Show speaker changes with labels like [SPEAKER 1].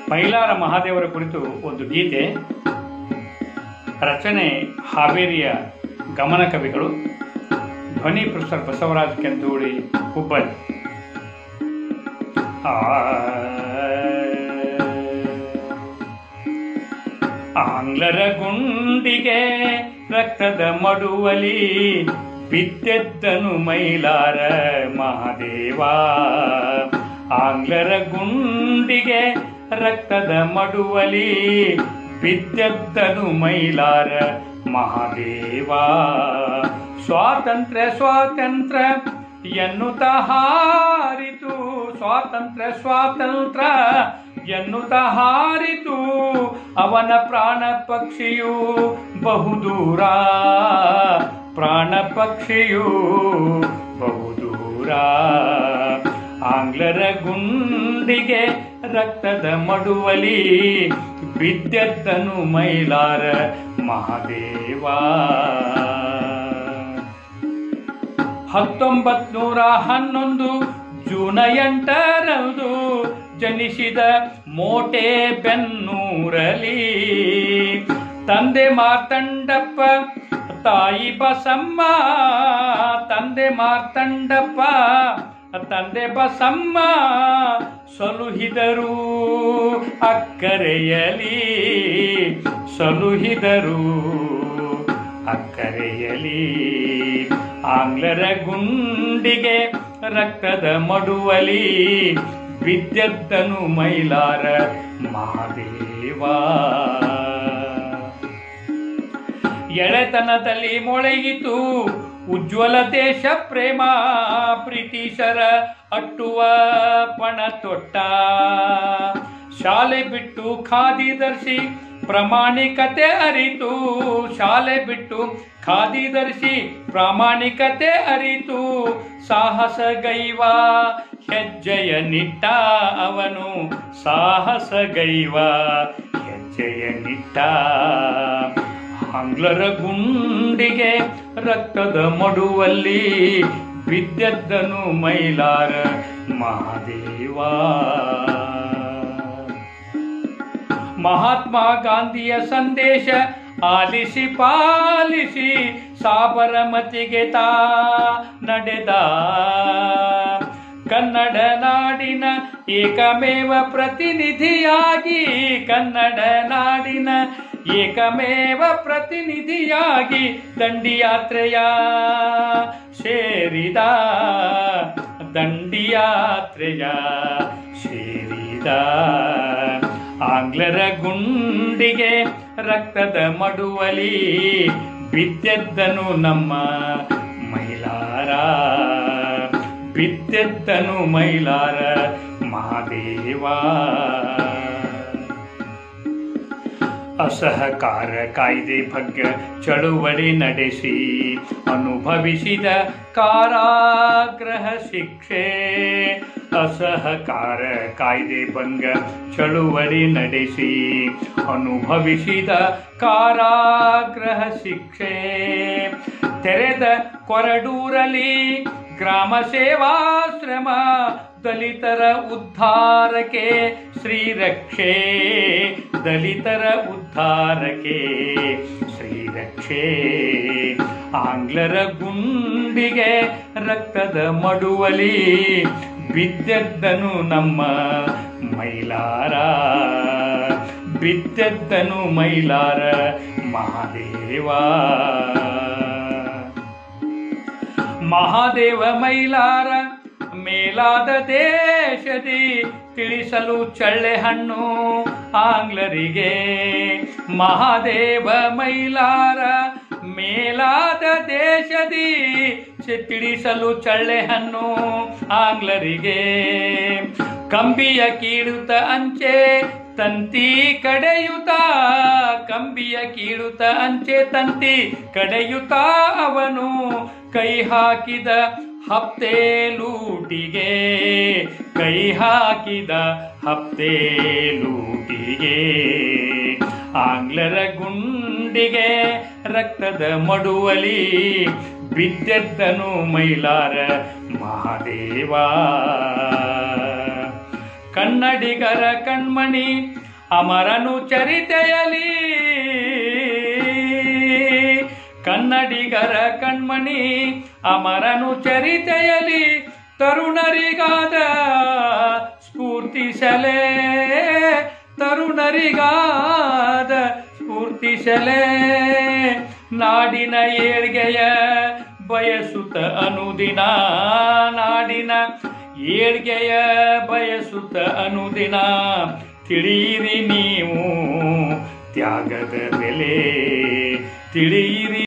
[SPEAKER 1] ಮೈಲಾರ ಮಹಾದೇವರ ಕುರಿತು ಒಂದು ಗೀತೆ ರಚನೆ ಹಾವೇರಿಯ ಗಮನ ಕವಿಗಳು ಧ್ವನಿ ಪ್ರೊಫೆಸರ್ ಬಸವರಾಜ್ ಕೆಂದೂಳಿ ಹುಬ್ಬಳ್ಳಿ ಆ ಆಂಗ್ಲರ ಗುಂಡಿಗೆ ರಕ್ತದ ಮಡುವಲಿ ಬಿದ್ದೆದ್ದನು ಮೈಲಾರ ಮಹಾದೇವ ಆಂಗ್ಲರ ಗುಂಡಿಗೆ ರಕ್ತದ ಮಡುವಲಿ ಬಿದ್ದೆದ್ದನು ಮೈಲಾರ ಮಹಾದೇವ ಸ್ವಾತಂತ್ರ್ಯ ಸ್ವಾತಂತ್ರ್ಯ ಎನ್ನುತ್ತ ಹಾರಿತು ಸ್ವಾತಂತ್ರ್ಯ ಸ್ವಾತಂತ್ರ್ಯ ಎನ್ನುತ್ತ ಹಾರಿತು ಅವನ ಪ್ರಾಣ ಪಕ್ಷಿಯು ಬಹುದೂರ ಪ್ರಾಣ ಪಕ್ಷಿಯು ಬಹುದೂರ ಆಂಗ್ಲರ ಗುಂಡಿಗೆ ರಕ್ತದ ಮಡುವಲಿ ಬಿದ್ದೆದ್ದನು ಮೈಲಾರ ಮಹಾದೇವ ಹತ್ತೊಂಬತ್ ನೂರ ಹನ್ನೊಂದು ಜೂನ ಎಂಟರಂದು ಜನಿಸಿದ ಮೋಟೆ ಬೆನ್ನೂರಲಿ ತಂದೆ ಮಾರ್ತಂಡಪ್ಪ ತಾಯಿ ಬಸಮ್ಮ ತಂದೆ ಮಾರ್ತಂಡಪ್ಪ ತಂದೆ ಬಸಮ್ಮ ಸಲುಹಿದರು ಅಕ್ಕರೆಯಲಿ ಸಲುಹಿದರು ಅಕ್ಕರೆಯಲಿ ಆಂಗ್ಲರ ಗುಂಡಿಗೆ ರಕ್ತದ ಮಡುವಲಿ ಬಿದ್ದೆದ್ದನು ಮೈಲಾರ ಮಹಾದೇವ ಎಳೆತನದಲ್ಲಿ ಮೊಳೆಯಿತು ಉಜ್ವಲ ದೇಶ ಪ್ರೇಮ ಬ್ರಿಟಿಷರ ಅಟ್ಟುವ ಪಣ ತೊಟ್ಟ ಶಾಲೆ ಬಿಟ್ಟು ಖಾದಿದರ್ಶಿ ಪ್ರಾಮಾಣಿಕತೆ ಅರಿತು ಶಾಲೆ ಬಿಟ್ಟು ಖಾದಿದರ್ಶಿ ಪ್ರಾಮಾಣಿಕತೆ ಅರಿತು ಸಾಹಸ ಗೈವ ಹೆಜ್ಜೆಯ ನಿಟ್ಟ ಅವನು ಸಾಹಸ ಗೈವ ಹೆಜ್ಜೆಯ ನಿಟ್ಟ ಆಂಗ್ಲರ ಗುಂಡಿಗೆ ರಕ್ತದ ಮಡುವಲ್ಲಿ ಬಿದ್ದೆದ್ದನು ಮೈಲಾರ ಮಹಾದೇವ ಮಹಾತ್ಮ ಗಾಂಧಿಯ ಸಂದೇಶ ಆಲಿಸಿ ಪಾಲಿಸಿ ಸಾಬರಮತಿಗೆ ತಾ ನಡೆದ ಕನ್ನಡ ನಾಡಿನ ಏಕಮೇವ ಪ್ರತಿನಿಧಿಯಾಗಿ ಕನ್ನಡ ನಾಡಿನ ಏಕಮೇವ ಪ್ರತಿನಿಧಿಯಾಗಿ ದಂಡಿಯಾತ್ರೆಯ ಸೇರಿದ ದಂಡಿಯಾತ್ರೆಯ ಸೇರಿದ ಆಂಗ್ಲರ ಗುಂಡಿಗೆ ರಕ್ತದ ಮಡುವಲಿ ಬಿದ್ದೆದ್ದನು ನಮ್ಮ ಮೈಲಾರ ಬಿದ್ದೆದ್ದನು ಮೈಲಾರ ಮಹಾದೇವ ಅಸಹಕಾರ ಕಾಯ್ದೆ ಭಗ್ಗ ಚಳುವಳಿ ನಡೆಸಿ ಅನುಭವಿಸಿದ ಕಾರಾಗ್ರಹ ಶಿಕ್ಷೆ ಅಸಹಕಾರ ಕಾಯ್ದೆ ಭಂಗ ಚಳುವಳಿ ನಡೆಸಿ ಅನುಭವಿಸಿದ ಕಾರಾಗ್ರಹ ಶಿಕ್ಷೆ ತೆರೆದ ಕೊರಡೂರಲಿ ಗ್ರಾಮ ಸೇವಾಶ್ರಮ ದಲಿತರ ಉದ್ಧಾರಕ್ಕೆ ಶ್ರೀರಕ್ಷೆ ದಲಿತರ ಉದ್ಧಾರಕ್ಕೆ ಶ್ರೀರಕ್ಷೆ ಆಂಗ್ಲರ ಗುಂಡಿಗೆ ರಕ್ತದ ಮಡುವಲಿ ಬಿದ್ದೆದ್ದನು ನಮ್ಮ ಮೈಲಾರ ಬಿದ್ದೆದ್ದನು ಮೈಲಾರ ಮಹಾದೇವ ಮಹಾದೇವ ಮೈಲಾರ ಮೇಲಾದ ದೇಶದಿ ತಿಳಿಸಲು ಚಳ್ಳೆ ಹಣ್ಣು ಆಂಗ್ಲರಿಗೆ ಮಹಾದೇವ ಮೈಲಾರ ಮೇಲಾದ ದೇಶದಿ ಚೆ- ತಿಳಿಸಲು ಚಳ್ಳೆ ಹಣ್ಣು ಆಂಗ್ಲರಿಗೆ ಕಂಬಿಯ ಕೀಳುತ್ತ ಅಂಚೆ ತಂತಿ ಕಡೆಯುತ್ತ ಕಂಬಿಯ ಕೀಳುತ್ತ ಅಂಚೆ ತಂತಿ ಕಡೆಯುತ್ತ ಅವನು ಕೈ ಹಾಕಿದ ಹಪ್ತೆ ಲೂಟಿಗೆ ಕೈ ಹಾಕಿದ ಹಪ್ತೆ ಲೂಟಿಗೆ ಆಂಗ್ಲರ ಗುಂಡಿಗೆ ರಕ್ತದ ಮಡುವಲಿ ಬಿದ್ದೆದ್ದನು ಮೈಲಾರ ಮಹಾದೇವ ಕನ್ನಡಿಗರ ಕಣ್ಮಣಿ ಅಮರನು ಚರಿತೆಯಲಿ ಕನ್ನಡಿಗರ ಕಣ್ಮಣಿ ಅಮರನು ಚರಿತೆಯಲಿ ತರುಣರಿಗಾದ ಸ್ಫೂರ್ತಿಸಲೇ ತರುಣರಿಗಾದ ಸ್ಫೂರ್ತಿಸಲೇ ನಾಡಿನ ಏಳ್ಗೆಯ ಬಯಸುತ್ತ ಅನುದಿನ ನಾಡಿನ ಏಳ್ಗೆಯ ಬಯಸುತ್ತ ಅನುದಿನ ತಿಳಿಯಿರಿ ನೀವು ತ್ಯಾಗದ ಬೆಲೆ ತಿಳಿಯಿರಿ